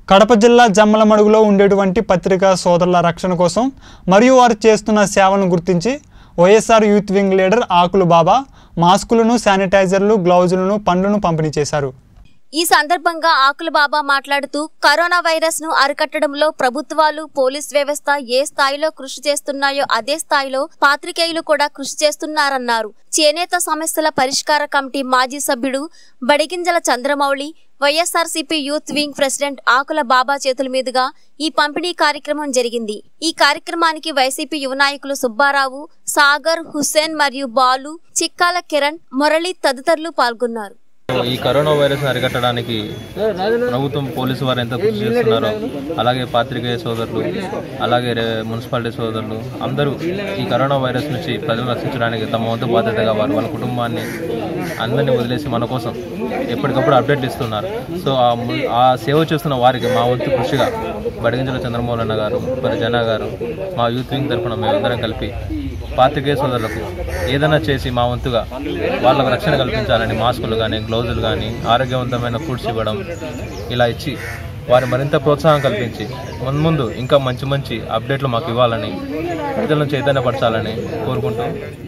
కడప జిల్లా జమ్మలమడుగులో ఉండేటువంటి పత్రికా సోదరుల రక్షణ కోసం మరియు వారు చేస్తున్న సేవను గుర్తించి వైఎస్ఆర్ యూత్ వింగ్ లీడర్ ఆకులు బాబా మాస్కులను శానిటైజర్లు గ్లౌజులను పండ్లను పంపిణీ చేశారు ఈ సందర్భంగా ఆకుల బాబా మాట్లాడుతూ కరోనా వైరస్ ను అరికట్టడంలో ప్రభుత్వాలు పోలీస్ వ్యవస్థ ఏ స్థాయిలో కృషి చేస్తున్నాయో అదే స్థాయిలో పాత్రికేయులు కూడా కృషి చేస్తున్నారన్నారు చేనేత సమస్యల పరిష్కార కమిటీ మాజీ సభ్యుడు Badiginjala Chandramouli YSRCP youth wing president Akula Baba చేతుల మీదుగా ఈ పంపిణీ కార్యక్రమం జరిగింది ఈ కార్యక్రమానికి వైసీపీ యువ నాయకులు సుబ్బారావు సాగర్ హుస్సేన్ మరియు బాలు చిక్కాల కిరణ్ మురళి తదితరులు పాల్గొన్నారు ఈ కరోనా వైరస్ అరికట్టడానికి ప్రభుత్వం పోలీసు వారు ఎంత కృషి చేస్తున్నారో అలాగే పాత్రికేయ సోదరులు అలాగే రే- మున్సిపాలిటీ సోదరులు అందరూ ఈ కరోనా వైరస్ నుంచి ప్రజలను రక్షించడానికి తమ వంతు బాధ్యతగా వారు వాళ్ళ కుటుంబాన్ని అందరినీ వదిలేసి మన కోసం ఎప్పటికప్పుడు అప్డేట్లు ఇస్తున్నారు సో ఆ ము- ఆ సేవ చేస్తున్న వారికి మా వంతు కృషిగా బడిగింజల చంద్రమోహన్ అన్న గారు మరి జన గారు మా యూత్ వింగ్ తరఫున మేమందరం కలిపి పాత్రికేయ సోదరులకు ఏదైనా చేసి మా వంతుగా వాళ్ళకు రక్షణ కల్పించాలని మాస్కులు కానీ గ్లౌజులు కానీ ఆరోగ్యవంతమైన ఫుడ్స్ ఇవ్వడం ఇలా ఇచ్చి వారి మరింత ప్రోత్సాహం కల్పించి మున్ముందు ఇంకా మంచి మంచి అప్డేట్లు మాకు ఇవ్వాలని ప్రజలను చైతన్యపరచాలని కోరుకుంటూ